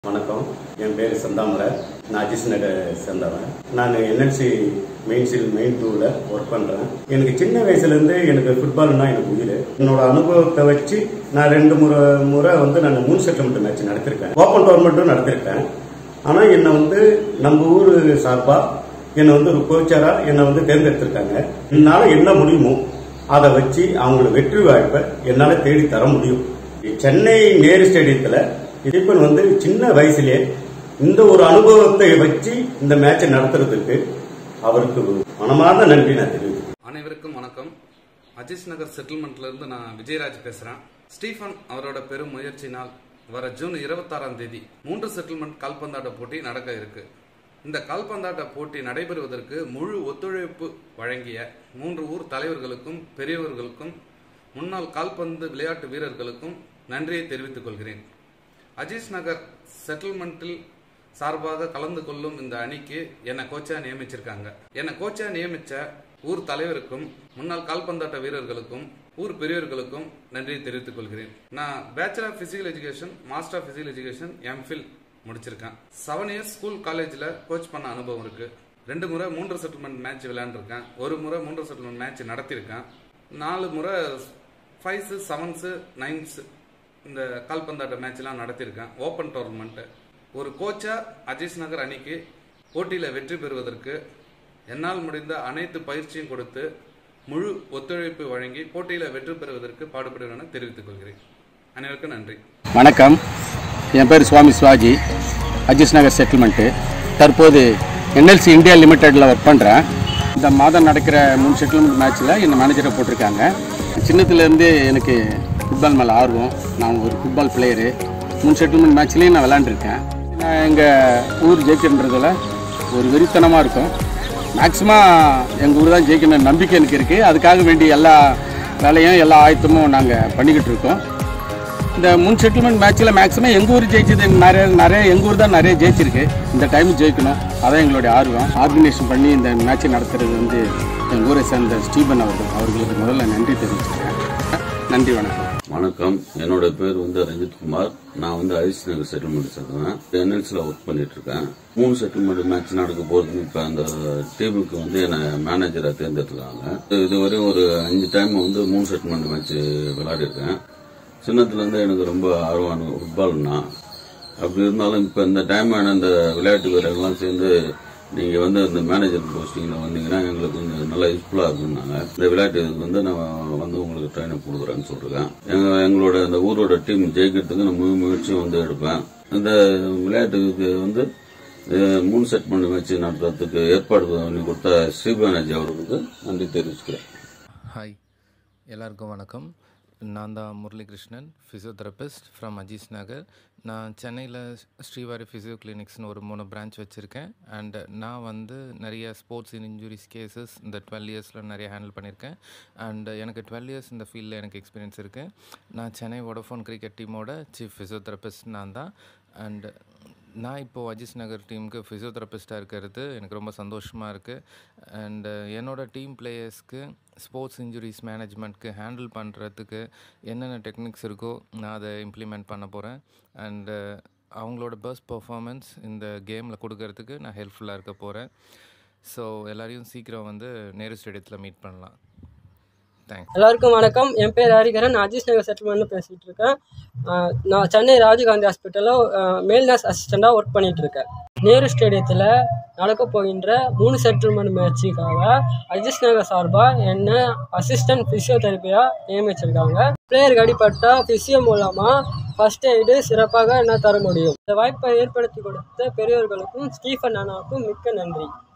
வணக்கம் என் பேர் செந்தாமரை நான் அஜிஸ் நகர் சேர்ந்தவன் நான் என்எல்சி மெயின்ஸில் மெயின் டூவில் ஒர்க் பண்ணுறேன் எனக்கு சின்ன வயசுலேருந்து எனக்கு ஃபுட்பால்னா எனக்கு உயிர் என்னோட அனுபவத்தை வச்சு நான் ரெண்டு முறை முறை வந்து நான் மூணு செட்டில்மெண்ட் மேட்ச் நடத்திருக்கேன் ஓப்பன் டோர்னமெண்ட்டும் நடத்திருக்கேன் ஆனால் என்னை வந்து நம்ம ஊர் சார்பாக என்னை வந்து ஒரு கோச்சராக என்னை வந்து தேர்ந்தெடுத்திருக்காங்க என்னால் என்ன முடியுமோ அதை வச்சு அவங்களோட வெற்றி வாய்ப்பை என்னால் தேடி தர முடியும் சென்னை நேரு ஸ்டேடியத்தில் இடிப்பன் வந்து சின்ன வயசுலயே இந்த ஒரு அனுபவத்தை வச்சு இந்த மேட்சை நடத்துறதுக்கு அவருக்கு மனமார்ந்த நன்றி நான் தெரிவிக்கிறேன் அனைவருக்கும் வணக்கம் அஜிஸ் நகர் செட்டில்மெண்ட்ல இருந்து நான் விஜயராஜ் பேசுறேன் ஸ்டீஃபன் அவரோட பெரும் முயற்சியினால் வர ஜூன் இருபத்தாறாம் தேதி மூன்று செட்டில்மெண்ட் கால்பந்தாட்ட போட்டி நடக்க இருக்கு இந்த கால்பந்தாட்ட போட்டி நடைபெறுவதற்கு முழு ஒத்துழைப்பு வழங்கிய மூன்று ஊர் தலைவர்களுக்கும் பெரியவர்களுக்கும் முன்னாள் கால்பந்து விளையாட்டு வீரர்களுக்கும் நன்றியை தெரிவித்துக் கொள்கிறேன் அஜீஸ் நகர் செட்டில்மெண்ட்டில் சார்பாக கலந்து கொள்ளும் இந்த அணிக்கு என்னை கோச்சா நியமிச்சிருக்காங்க என்னை கோச்சா நியமிச்ச ஊர் தலைவருக்கும் முன்னாள் கால்பந்தாட்ட வீரர்களுக்கும் ஊர் பெரியவர்களுக்கும் நன்றியை தெரிவித்துக் கொள்கிறேன் நான் bachelor of physical education master of physical education MPhil முடிச்சிருக்கேன் செவன் இயர்ஸ் ஸ்கூல் காலேஜில் கோச் பண்ண அனுபவம் இருக்கு ரெண்டு முறை மூன்று செட்டில்மெண்ட் மேட்ச் விளையாண்டுருக்கேன் ஒரு முறை மூன்று செட்டில்மெண்ட் மேட்ச் நடத்தியிருக்கேன் நாலு முறை ஃபைவ்ஸு செவன்ஸு நைன்ஸு இந்த கால்பந்தாட்ட மேட்ச்லாம் நடத்தியிருக்கேன் ஓப்பன் டோர்னமெண்ட்டு ஒரு கோச்சா அஜீஸ் நகர் அணிக்கு போட்டியில் வெற்றி பெறுவதற்கு என்னால் முடிந்த அனைத்து பயிற்சியும் கொடுத்து முழு ஒத்துழைப்பு வழங்கி போட்டியில் வெற்றி பெறுவதற்கு பாடுபடுவேன் என தெரிவித்துக் கொள்கிறேன் அனைவருக்கும் நன்றி வணக்கம் என் பேர் சுவாமி சிவாஜி அஜிஸ் நகர் செட்டில்மெண்ட்டு தற்போது என்எல்சி இந்தியா லிமிட்டெடில் ஒர்க் பண்ணுறேன் இந்த மாதம் நடக்கிற மூணு செட்டில்மெண்ட் மேட்ச்சில் என்னை மேனேஜரை போட்டிருக்காங்க சின்னத்துலேருந்து எனக்கு ஃபுட்பால் மேலே ஆர்வம் நான் ஒரு ஃபுட்பால் பிளேயரு மூணு செட்டில்மெண்ட் மேட்ச்லேயும் நான் விளாண்டுருக்கேன் நான் எங்கள் ஊர் ஜெயிக்கின்றதில் ஒரு வெறித்தனமாக இருக்கும் மேக்ஸிமம் எங்கள் ஊர் தான் ஜெயிக்கணும் நம்பிக்கை எனக்கு இருக்குது அதுக்காக வேண்டி எல்லா வேலையும் எல்லா ஆயத்தமும் நாங்கள் பண்ணிக்கிட்டு இருக்கோம் இந்த மூணு செட்டில்மெண்ட் மேட்ச்சில் மேக்ஸிமம் எங்கள் ஊர் ஜெயிச்சது நிறைய நிறைய எங்கள் ஊர் தான் நிறைய ஜெயிச்சிருக்கு இந்த டைம் ஜெயிக்கணும் அதான் எங்களுடைய ஆர்வம் ஆர்கனைசேஷன் பண்ணி இந்த மேட்சை நடத்துறது வந்து எங்கள் ஊரை சேர்ந்த ஸ்டீபன் அவர்கள் அவர்களுக்கு முதல்ல நன்றி தெரிவிச்சுக்கிறேன் நன்றி வணக்கம் வணக்கம் என்னோட பேர் வந்து ரஞ்சித் குமார் நான் வந்து ஐஸ் நகர் செட்டில்மெண்ட் சேர்ந்தேன் என்எல்சியில் ஒர்க் பண்ணிட்டு இருக்கேன் மூணு செட்டில்மெண்ட் மேட்ச் நடக்க போறதுக்கு இப்போ அந்த டீமுக்கு வந்து என்னை மேனேஜராக தேர்ந்தெடுத்துருக்காங்க இதுவரை ஒரு அஞ்சு டைம் வந்து மூணு செட்டில்மெண்ட் மேட்ச் விளையாடிருக்கேன் சின்னத்துலேருந்து எனக்கு ரொம்ப ஆர்வம் ஃபுட்பால்னா அப்படி இருந்தாலும் இப்போ இந்த டைம் இந்த விளையாட்டு வீரர்கள்லாம் சேர்ந்து நீங்கள் வந்து இந்த மேனேஜர் போஸ்டிங்கில் வந்தீங்கன்னா எங்களுக்கு கொஞ்சம் நல்லா யூஸ்ஃபுல்லாக இருக்குன்னாங்க இந்த விளையாட்டு இதுக்கு வந்து நான் வந்து உங்களுக்கு ட்ரைனிங் கொடுக்குறேன்னு சொல்லிருக்கேன் எங்கள் எங்களோட இந்த ஊரோட டீம் ஜெயிக்கிறதுக்கு நான் முழு முயற்சியும் வந்து எடுப்பேன் இந்த விளையாட்டுக்கு வந்து அஹ், மூணு செட் பண்ணி மேட்ச் நடத்துறதுக்கு ஏற்பாடு பண்ணி கொடுத்த ஸ்ரீபானர்ஜி அவர்களுக்கு நன்றி தெரிவிச்சுக்கிறேன் ஹாய் எல்லாருக்கும் வணக்கம் நான் தான் முரளிகிருஷ்ணன் ஃபிசியோதெரபிஸ்ட் ஃப்ரம் அஜீஸ் நகர் நான் சென்னையில் ஸ்ரீவாரி ஃபிசியோ கிளினிக்ஸ்னு ஒரு மூணு பிரான்ச் வச்சுருக்கேன் அண்ட் நான் வந்து நிறைய ஸ்போர்ட்ஸ் இன்ஜுரிஸ் கேசஸ் இந்த டுவெல் இயர்ஸில் நிறைய ஹேண்டில் பண்ணியிருக்கேன் அண்ட் எனக்கு டுவெல் இயர்ஸ் இந்த ஃபீல்டில் எனக்கு எக்ஸ்பீரியன்ஸ் இருக்குது நான் சென்னை வோடஃபோன் கிரிக்கெட் டீமோட சீஃப் ஃபிசியோதெரபிஸ்ட் நான் தான் அண்ட் நான் இப்போது அஜிஸ் நகர் டீமுக்கு ஃபிசியோதெரபிஸ்ட்டாக இருக்கிறது எனக்கு ரொம்ப சந்தோஷமாக இருக்குது அண்டு என்னோட டீம் பிளேயர்ஸ்க்கு ஸ்போர்ட்ஸ் இன்ஜுரிஸ் மேனேஜ்மெண்ட்க்கு ஹேண்டில் பண்ணுறதுக்கு என்னென்ன டெக்னிக்ஸ் இருக்கோ நான் அதை இம்ப்ளிமெண்ட் பண்ண போகிறேன் அண்டு அவங்களோட பெஸ்ட் பர்ஃபார்மன்ஸ் இந்த கேமில் கொடுக்கறதுக்கு நான் ஹெல்ப்ஃபுல்லாக இருக்க போகிறேன் ஸோ எல்லாரையும் சீக்கிரம் வந்து நேரு ஸ்டேடியத்தில் மீட் பண்ணலாம் தேங்க்ஸ் எல்லாருக்கும் வணக்கம் என் பேர் ஹரிகரன் நான் அஜிஸ் நகர் செட்டில்மெண்ட்னு பேசிகிட்டு இருக்கேன் ஆஹ் நான் சென்னை ராஜீவ்காந்தி ஹாஸ்பிட்டலில் மேல் நர்ஸ் அசிஸ்டண்ட்டாக ஒர்க் பண்ணிட்டு இருக்கேன் நேரு ஸ்டேடியத்தில் நடக்க போகின்ற மூணு செட்டில்மெண்ட் மேட்சுக்காக அஜிஸ் நகர் சார்பாக என்ன அசிஸ்டன்ட் ஃபிசியோதெரப்பியாக நியமிச்சிருக்காங்க பிளேயருக்கு அடிப்பட்ட ஃபிசியோ மூலமாக ஃபர்ஸ்ட் எய்டு சிறப்பாக என்ன தர முடியும் இந்த வாய்ப்பை ஏற்படுத்தி கொடுத்த பெரியவர்களுக்கும் ஸ்டீஃபன் அண்ணாவுக்கும் மிக்க நன்றி